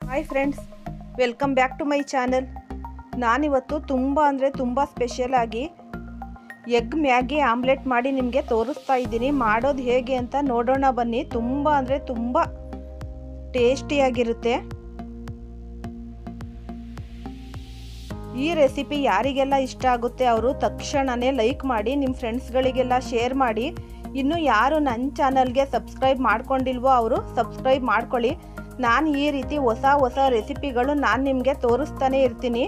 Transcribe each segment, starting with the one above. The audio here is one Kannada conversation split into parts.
hi friends welcome back to my channel ನಾನಿವತ್ತು ತುಂಬ ಅಂದರೆ ತುಂಬ ಸ್ಪೆಷಲಾಗಿ ಎಗ್ ಮ್ಯಾಗಿ ಆಮ್ಲೆಟ್ ಮಾಡಿ ನಿಮಗೆ ತೋರಿಸ್ತಾ ಇದ್ದೀನಿ ಮಾಡೋದು ಹೇಗೆ ಅಂತ ನೋಡೋಣ ಬನ್ನಿ ತುಂಬ ಅಂದರೆ ತುಂಬ ಟೇಸ್ಟಿಯಾಗಿರುತ್ತೆ ಈ ರೆಸಿಪಿ ಯಾರಿಗೆಲ್ಲ ಇಷ್ಟ ಆಗುತ್ತೆ ಅವರು ತಕ್ಷಣವೇ ಲೈಕ್ ಮಾಡಿ ನಿಮ್ಮ ಫ್ರೆಂಡ್ಸ್ಗಳಿಗೆಲ್ಲ ಶೇರ್ ಮಾಡಿ ಇನ್ನು ಯಾರು ನನ್ನ ಚಾನಲ್ಗೆ ಸಬ್ಸ್ಕ್ರೈಬ್ ಮಾಡ್ಕೊಂಡಿಲ್ವೋ ಅವರು ಸಬ್ಸ್ಕ್ರೈಬ್ ಮಾಡ್ಕೊಳ್ಳಿ ನಾನು ಈ ರೀತಿ ಹೊಸ ಹೊಸ ರೆಸಿಪಿಗಳು ನಾನು ನಿಮಗೆ ತೋರಿಸ್ತಾನೆ ಇರ್ತೀನಿ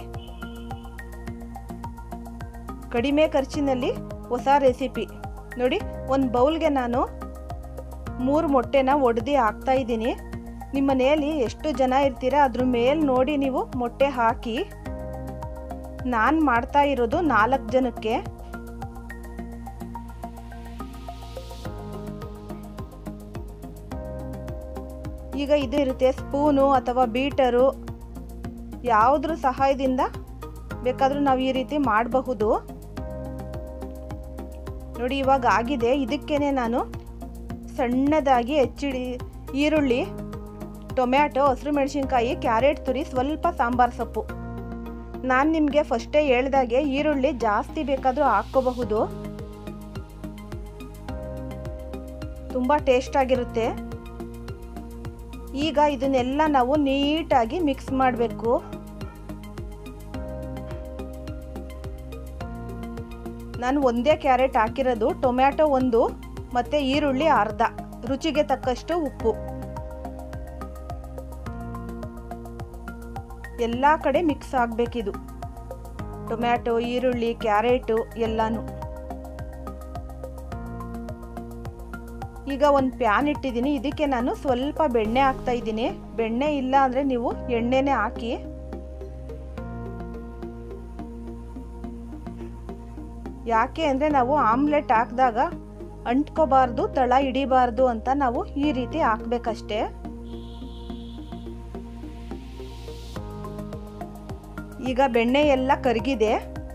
ಕಡಿಮೆ ಖರ್ಚಿನಲ್ಲಿ ಹೊಸ ರೆಸಿಪಿ ನೋಡಿ ಒಂದು ಬೌಲ್ಗೆ ನಾನು ಮೂರು ಮೊಟ್ಟೆನ ಒಡೆದು ಹಾಕ್ತಾ ಇದ್ದೀನಿ ನಿಮ್ಮ ಮನೆಯಲ್ಲಿ ಎಷ್ಟು ಜನ ಇರ್ತೀರಾ ಅದ್ರ ಮೇಲೆ ನೋಡಿ ನೀವು ಮೊಟ್ಟೆ ಹಾಕಿ ನಾನು ಮಾಡ್ತಾ ಇರೋದು ನಾಲ್ಕು ಜನಕ್ಕೆ ಈಗ ಇದು ಇರುತ್ತೆ ಸ್ಪೂನು ಅಥವಾ ಬೀಟರು ಯಾವುದ್ರ ಸಹಾಯದಿಂದ ಬೇಕಾದರೂ ನಾವು ಈ ರೀತಿ ಮಾಡಬಹುದು ನೋಡಿ ಇವಾಗ ಆಗಿದೆ ಇದಕ್ಕೇನೆ ನಾನು ಸಣ್ಣದಾಗಿ ಹೆಚ್ಚಿಡಿ ಈರುಳ್ಳಿ ಟೊಮ್ಯಾಟೊ ಹಸಿರು ಮೆಣಸಿನ್ಕಾಯಿ ಕ್ಯಾರೆಟ್ ತುರಿ ಸ್ವಲ್ಪ ಸಾಂಬಾರು ಸೊಪ್ಪು ನಾನು ನಿಮಗೆ ಫಸ್ಟೇ ಹೇಳ್ದಾಗೆ ಈರುಳ್ಳಿ ಜಾಸ್ತಿ ಬೇಕಾದರೂ ಹಾಕ್ಕೋಬಹುದು ತುಂಬ ಟೇಸ್ಟ್ ಆಗಿರುತ್ತೆ ಈಗ ಇದನ್ನೆಲ್ಲ ನಾವು ನೀಟಾಗಿ ಮಿಕ್ಸ್ ಮಾಡಬೇಕು ನಾನು ಒಂದೇ ಕ್ಯಾರೆಟ್ ಹಾಕಿರೋದು ಟೊಮ್ಯಾಟೊ ಒಂದು ಮತ್ತು ಈರುಳ್ಳಿ ಅರ್ಧ ರುಚಿಗೆ ತಕ್ಕಷ್ಟು ಉಪ್ಪು ಎಲ್ಲ ಕಡೆ ಮಿಕ್ಸ್ ಆಗಬೇಕಿದು ಟೊಮ್ಯಾಟೊ ಈರುಳ್ಳಿ ಕ್ಯಾರೆಟು ಎಲ್ಲಾನು ಈಗ ಒಂದು ಪ್ಯಾನ್ ಇಟ್ಟಿದ್ದೀನಿ ಇದಕ್ಕೆ ನಾನು ಸ್ವಲ್ಪ ಬೆಣ್ಣೆ ಹಾಕ್ತಾ ಇದ್ದೀನಿ ಬೆಣ್ಣೆ ಇಲ್ಲ ಅಂದರೆ ನೀವು ಎಣ್ಣೆನೇ ಹಾಕಿ ಯಾಕೆ ಅಂದರೆ ನಾವು ಆಮ್ಲೆಟ್ ಹಾಕಿದಾಗ ಅಂಟ್ಕೋಬಾರ್ದು ತಳ ಹಿಡಿಬಾರ್ದು ಅಂತ ನಾವು ಈ ರೀತಿ ಹಾಕ್ಬೇಕಷ್ಟೇ ಈಗ ಬೆಣ್ಣೆ ಎಲ್ಲ ಕರಗಿದೆ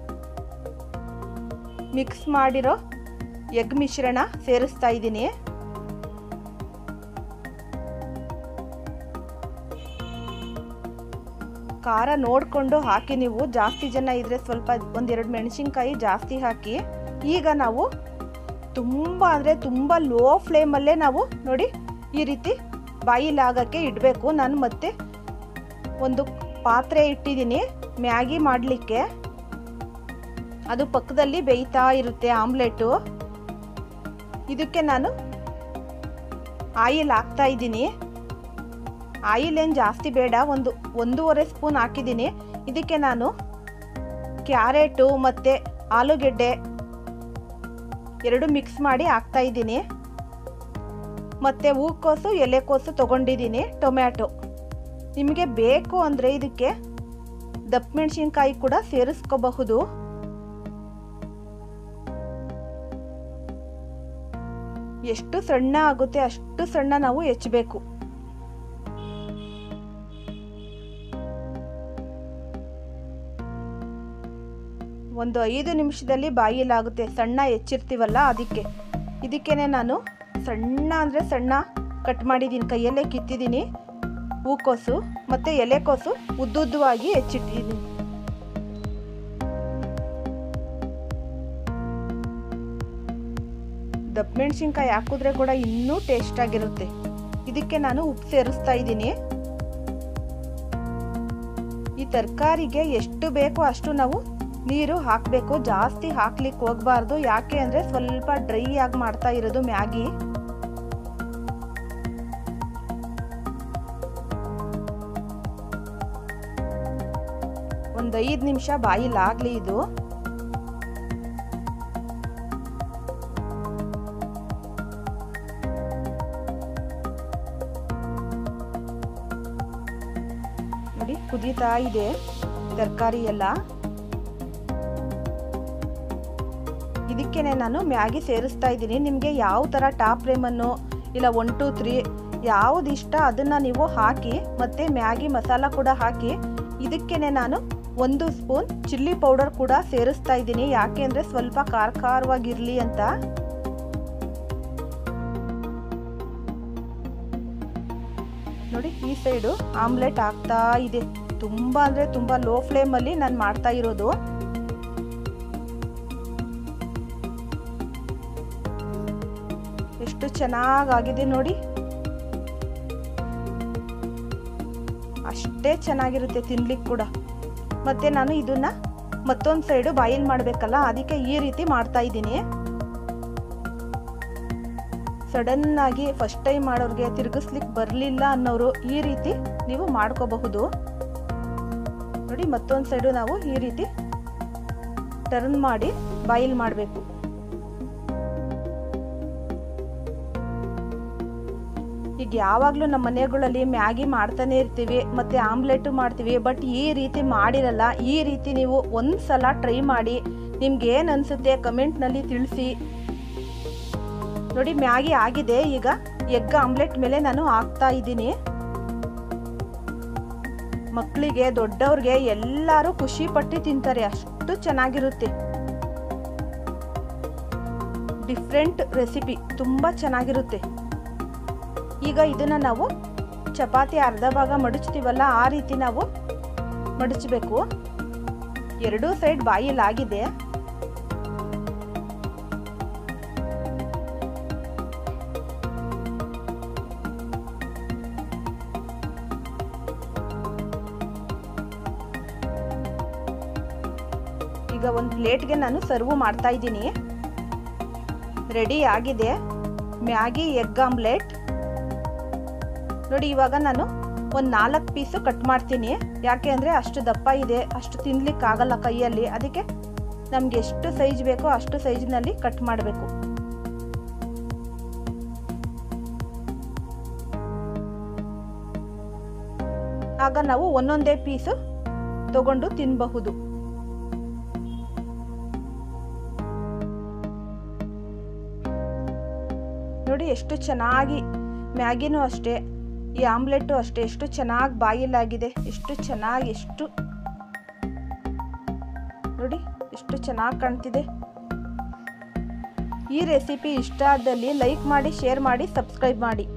ಮಿಕ್ಸ್ ಮಾಡಿರೋ ಎಗ್ ಮಿಶ್ರಣ ಸೇರಿಸ್ತಾ ಇದ್ದೀನಿ ಖಾರ ನೋಡಿಕೊಂಡು ಹಾಕಿ ನೀವು ಜಾಸ್ತಿ ಜನ ಇದ್ರೆ ಸ್ವಲ್ಪ ಒಂದೆರಡು ಮೆಣಸಿನ್ಕಾಯಿ ಜಾಸ್ತಿ ಹಾಕಿ ಈಗ ನಾವು ತುಂಬ ಅಂದರೆ ತುಂಬ ಲೋ ಫ್ಲೇಮಲ್ಲೇ ನಾವು ನೋಡಿ ಈ ರೀತಿ ಬಾಯಿಲಾಗಕ್ಕೆ ಇಡಬೇಕು ನಾನು ಮತ್ತೆ ಒಂದು ಪಾತ್ರೆ ಇಟ್ಟಿದ್ದೀನಿ ಮ್ಯಾಗಿ ಮಾಡಲಿಕ್ಕೆ ಅದು ಪಕ್ಕದಲ್ಲಿ ಬೇಯ್ತಾ ಇರುತ್ತೆ ಆಮ್ಲೆಟು ಇದಕ್ಕೆ ನಾನು ಆಯಿಲ್ ಹಾಕ್ತಾ ಇದ್ದೀನಿ ಆಯಿಲ್ ಏನು ಜಾಸ್ತಿ ಬೇಡ ಒಂದು ಒಂದೂವರೆ ಸ್ಪೂನ್ ಹಾಕಿದ್ದೀನಿ ಇದಕ್ಕೆ ನಾನು ಕ್ಯಾರೆಟು ಮತ್ತು ಆಲೂಗೆಡ್ಡೆ ಎರಡು ಮಿಕ್ಸ್ ಮಾಡಿ ಹಾಕ್ತಾ ಇದ್ದೀನಿ ಮತ್ತು ಹೂಕೋಸು ಎಲೆಕೋಸು ತೊಗೊಂಡಿದ್ದೀನಿ ಟೊಮ್ಯಾಟೊ ನಿಮಗೆ ಬೇಕು ಅಂದರೆ ಇದಕ್ಕೆ ದಪ್ಪ ಮೆಣಸಿನ್ಕಾಯಿ ಕೂಡ ಸೇರಿಸ್ಕೋಬಹುದು ಎಷ್ಟು ಸಣ್ಣ ಆಗುತ್ತೆ ಅಷ್ಟು ಸಣ್ಣ ನಾವು ಹೆಚ್ಚಬೇಕು ಒಂದು ಐದು ನಿಮಿಷದಲ್ಲಿ ಬಾಯಿಲಾಗುತ್ತೆ ಸಣ್ಣ ಹೆಚ್ಚಿರ್ತೀವಲ್ಲ ಅದಕ್ಕೆ ಇದಕ್ಕೇನೆ ನಾನು ಸಣ್ಣ ಅಂದರೆ ಸಣ್ಣ ಕಟ್ ಮಾಡಿದ್ದೀನಿ ಕೈಯಲ್ಲೇ ಕಿತ್ತಿದ್ದೀನಿ ಹೂಕೋಸು ಮತ್ತು ಎಲೆಕೋಸು ಉದ್ದುದ್ದವಾಗಿ ಹೆಚ್ಚಿಟ್ಟಿದ್ದೀನಿ ದಪ್ಪ ಮೆಣಸಿನ್ಕಾಯಿ ಹಾಕಿದ್ರೆ ಕೂಡ ಇನ್ನೂ ಟೇಸ್ಟ್ ಆಗಿರುತ್ತೆ ಇದಕ್ಕೆ ನಾನು ಉಪ್ಪು ಸೇರಿಸ್ತಾ ಇದ್ದೀನಿ ಈ ತರಕಾರಿಗೆ ಎಷ್ಟು ಬೇಕೋ ಅಷ್ಟು ನಾವು ನೀರು ಹಾಕಬೇಕು ಜಾಸ್ತಿ ಹಾಕ್ಲಿಕ್ಕೆ ಹೋಗಬಾರ್ದು ಯಾಕೆ ಅಂದರೆ ಸ್ವಲ್ಪ ಡ್ರೈ ಆಗಿ ಮಾಡ್ತಾ ಇರೋದು ಮ್ಯಾಗಿ ಒಂದು ಐದು ನಿಮಿಷ ಬಾಯಿಲಾಗಲಿ ಇದು ನೋಡಿ ಕುದೀತಾ ಇದೆ ತರಕಾರಿ ಎಲ್ಲ ಇದಕ್ಕೇನೆ ನಾನು ಮ್ಯಾಗಿ ಸೇರಿಸ್ತಾ ಇದ್ದೀನಿ ನಿಮಗೆ ಯಾವ ಥರ ಟಾಪ್ ರೇಮನ್ನು ಇಲ್ಲ ಒನ್ ಟು ತ್ರೀ ಯಾವ್ದು ಇಷ್ಟ ಅದನ್ನು ನೀವು ಹಾಕಿ ಮತ್ತು ಮ್ಯಾಗಿ ಮಸಾಲ ಕೂಡ ಹಾಕಿ ಇದಕ್ಕೇನೆ ನಾನು ಒಂದು ಸ್ಪೂನ್ ಚಿಲ್ಲಿ ಪೌಡರ್ ಕೂಡ ಸೇರಿಸ್ತಾ ಇದ್ದೀನಿ ಯಾಕೆ ಅಂದರೆ ಸ್ವಲ್ಪ ಖಾರ ಖಾರವಾಗಿರಲಿ ಅಂತ ನೋಡಿ ಈ ಸೈಡು ಆಮ್ಲೆಟ್ ಆಗ್ತಾ ಇದೆ ತುಂಬ ಅಂದರೆ ತುಂಬ ಲೋ ಫ್ಲೇಮಲ್ಲಿ ನಾನು ಮಾಡ್ತಾ ಇರೋದು ಎಷ್ಟು ಚೆನ್ನಾಗಾಗಿದೆ ನೋಡಿ ಅಷ್ಟೇ ಚೆನ್ನಾಗಿರುತ್ತೆ ತಿನ್ಲಿಕ್ಕೆ ಕೂಡ ಮತ್ತೆ ನಾನು ಇದನ್ನ ಮತ್ತೊಂದು ಸೈಡು ಬಾಯಿಲ್ ಮಾಡಬೇಕಲ್ಲ ಅದಕ್ಕೆ ಈ ರೀತಿ ಮಾಡ್ತಾ ಇದ್ದೀನಿ ಸಡನ್ ಆಗಿ ಫಸ್ಟ್ ಟೈಮ್ ಮಾಡೋರಿಗೆ ತಿರುಗಿಸ್ಲಿಕ್ಕೆ ಬರಲಿಲ್ಲ ಅನ್ನೋರು ಈ ರೀತಿ ನೀವು ಮಾಡ್ಕೋಬಹುದು ನೋಡಿ ಮತ್ತೊಂದು ಸೈಡು ನಾವು ಈ ರೀತಿ ಟರ್ನ್ ಮಾಡಿ ಬಾಯಿಲ್ ಮಾಡಬೇಕು ಈಗ ಯಾವಾಗಲೂ ನಮ್ಮ ಮನೆಗಳಲ್ಲಿ ಮ್ಯಾಗಿ ಮಾಡ್ತಾನೆ ಇರ್ತೀವಿ ಮತ್ತು ಆಮ್ಲೆಟು ಮಾಡ್ತೀವಿ ಬಟ್ ಈ ರೀತಿ ಮಾಡಿರಲ್ಲ ಈ ರೀತಿ ನೀವು ಒಂದು ಸಲ ಟ್ರೈ ಮಾಡಿ ನಿಮ್ಗೆ ಏನು ಅನಿಸುತ್ತೆ ಕಮೆಂಟ್ನಲ್ಲಿ ತಿಳಿಸಿ ನೋಡಿ ಮ್ಯಾಗಿ ಆಗಿದೆ ಈಗ ಎಗ್ ಆಮ್ಲೆಟ್ ಮೇಲೆ ನಾನು ಹಾಕ್ತಾ ಇದ್ದೀನಿ ಮಕ್ಕಳಿಗೆ ದೊಡ್ಡವ್ರಿಗೆ ಎಲ್ಲರೂ ಖುಷಿ ಪಟ್ಟು ತಿಂತಾರೆ ಅಷ್ಟು ಚೆನ್ನಾಗಿರುತ್ತೆ ಡಿಫ್ರೆಂಟ್ ರೆಸಿಪಿ ತುಂಬ ಚೆನ್ನಾಗಿರುತ್ತೆ ಈಗ ಇದನ್ನ ನಾವು ಚಪಾತಿ ಅರ್ಧ ಭಾಗ ಮಡಚ್ತೀವಲ್ಲ ಆ ರೀತಿ ನಾವು ಮಡಚಬೇಕು ಎರಡೂ ಸೈಡ್ ಬಾಯಿಲ್ ಆಗಿದೆ ಈಗ ಒಂದು ಪ್ಲೇಟ್ಗೆ ನಾನು ಸರ್ವ್ ಮಾಡ್ತಾ ಇದ್ದೀನಿ ರೆಡಿ ಆಗಿದೆ ಮ್ಯಾಗಿ ಎಗ್ ಆಮ್ಲೆಟ್ ನೋಡಿ ಇವಾಗ ನಾನು ಒಂದು ನಾಲ್ಕು ಪೀಸು ಕಟ್ ಮಾಡ್ತೀನಿ ಯಾಕೆ ಅಂದರೆ ಅಷ್ಟು ದಪ್ಪ ಇದೆ ಅಷ್ಟು ತಿನ್ಲಿಕ್ಕೆ ಆಗಲ್ಲ ಕೈಯಲ್ಲಿ ಅದಕ್ಕೆ ನಮ್ಗೆ ಎಷ್ಟು ಸೈಜ್ ಬೇಕೋ ಅಷ್ಟು ಸೈಜ್ನಲ್ಲಿ ಕಟ್ ಮಾಡಬೇಕು ಆಗ ನಾವು ಒಂದೊಂದೇ ಪೀಸು ತಗೊಂಡು ತಿನ್ನಬಹುದು ನೋಡಿ ಎಷ್ಟು ಚೆನ್ನಾಗಿ ಮ್ಯಾಗಿನೂ ಅಷ್ಟೇ ಈ ಆಮ್ಲೆಟ್ಟು ಅಷ್ಟೇ ಎಷ್ಟು ಚೆನ್ನಾಗಿ ಬಾಯಿಲಾಗಿದೆ ಎಷ್ಟು ಚೆನ್ನಾಗಿ ಎಷ್ಟು ನೋಡಿ ಎಷ್ಟು ಚೆನ್ನಾಗಿ ಕಾಣ್ತಿದೆ ಈ ರೆಸಿಪಿ ಇಷ್ಟ ಆದಲ್ಲಿ ಲೈಕ್ ಮಾಡಿ ಶೇರ್ ಮಾಡಿ ಸಬ್ಸ್ಕ್ರೈಬ್ ಮಾಡಿ